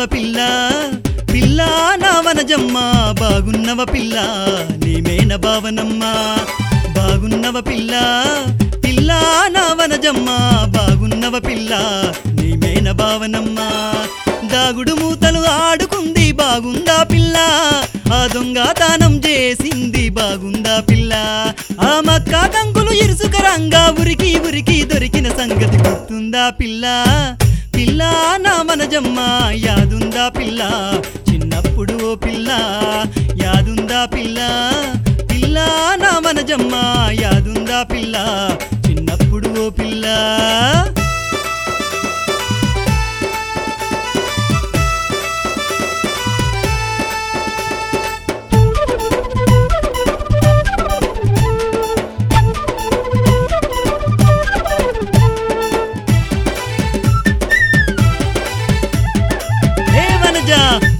పిల్ల పిల్ల నా వనజమ్మ బాగున్నవ పిల్ల నీ మేన భావనమ్మ బాగున్నవ పిల్ల పిల్ల నా వనజమ్మ బాగున్నవ పిల్ల నీ మేన భావనమ్మ దాగుడు మూతలు ఆడుకుంది బాగుందా పిల్ల ఆ దొంగతనం చేసింది బాగుందా పిల్ల ఆ మక్క కంకులు ఇరుసుకరంగా ఉరికి ఉరికి దొరికిన సంగతి గుర్తుందా పిల్ల పిల్ల నా మనజమ్మ యాదుందా పిల్ల చిన్నప్పుడు ఓ పిల్ల యాదుందా పిల్ల పిల్ల నా మనజమ్మ యాదుందా పిల్ల చిన్నప్పుడు ఓ పిల్ల ఏ వనజా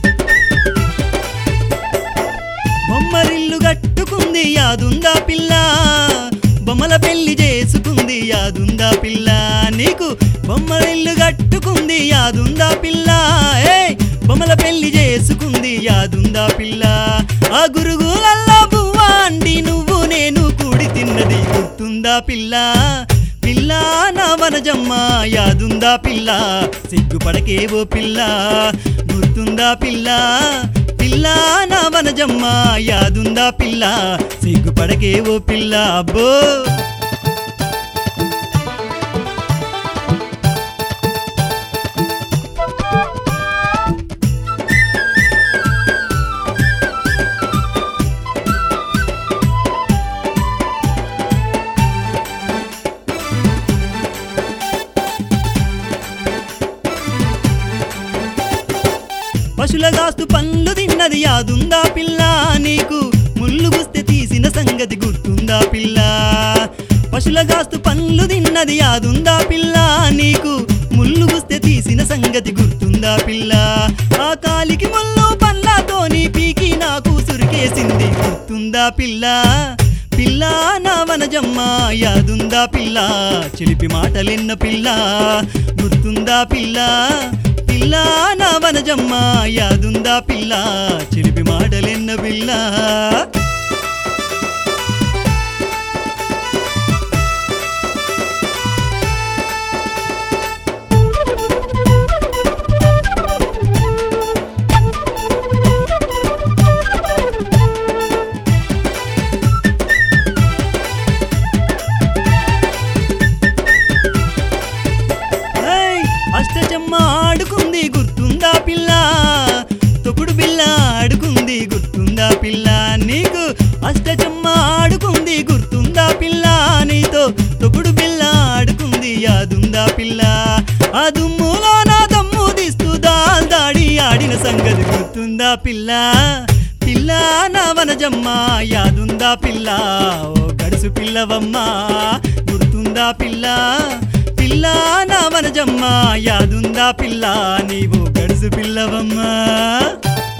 బొమ్మరిల్లు కట్టుకుంది యాదుందా పిల్ల బొమ్మల పెళ్లి చేసుకుంది యాదుందా పిల్ల నీకు బొమ్మరిల్లు కట్టుకుంది యాదుందా పిల్ల ఏ బొమ్మల పెళ్లి చేసుకుంది యాదుందా పిల్ల ఆ గురుగులల్లా బువ్వా అండి నువ్వు నేను కూడి తిన్నది గుర్తుందా పిల్ల పిల్ల నా వనజమ్మ యాదుందా పిల్ల సిగ్గుపడకే ఓ పిల్ల గుర్తుందా పిల్ల పిల్ల నా వనజమ్మ యాదుందా పిల్ల సిగ్గుపడకే ఓ పిల్ల అబ్బో పశులగాస్తు పండ్లు తిన్నది యాదుందా పిల్ల నీకు ముళ్ళు గుస్తే తీసిన సంగతి గుర్తుందా పిల్ల పశులగాస్తు పండ్లు తిన్నది యాదుందా పిల్ల నీకు ముళ్ళు గుస్తే తీసిన సంగతి గుర్తుందా పిల్ల ఆ కాలికి ముళ్ళు పళ్ళతోని పీకి నాకు సురికేసింది గుర్తుందా పిల్ల పిల్ల నా వనజమ్మ యాదుందా పిల్ల చిలిపి మాటలెన్న పిల్ల గుర్తుందా పిల్ల పిల్ల నా వనజమ్మ యాదుందా పిల్ల చిలిపి మాటలెన్న పిల్ల ఏయ్, అష్టచమ్మ ఆడుకుంది గుర్తుందా పిల్ల తొక్కుడు బిల్ల ఆడుకుంది గుర్తుందా పిల్ల నీకు అష్టచమ్మ ఆడుకుంది గుర్తుందా పిల్ల నీతో తొక్కుడు బిల్ల ఆడుకుంది యాదుందా పిల్ల ఆ దుమ్ములో నా దమ్ము తీస్తూ దాల్ దాడి ఆడిన సంగతి గుర్తుందా పిల్ల పిల్ల నా వనజమ్మ యాదుందా పిల్ల ఓ గడుసు పిల్లవమ్మ గుర్తుందా పిల్ల పిల్ల నా వనజమ్మ యాదుందా పిల్ల నీవు గడుసు పిల్లవమ్మా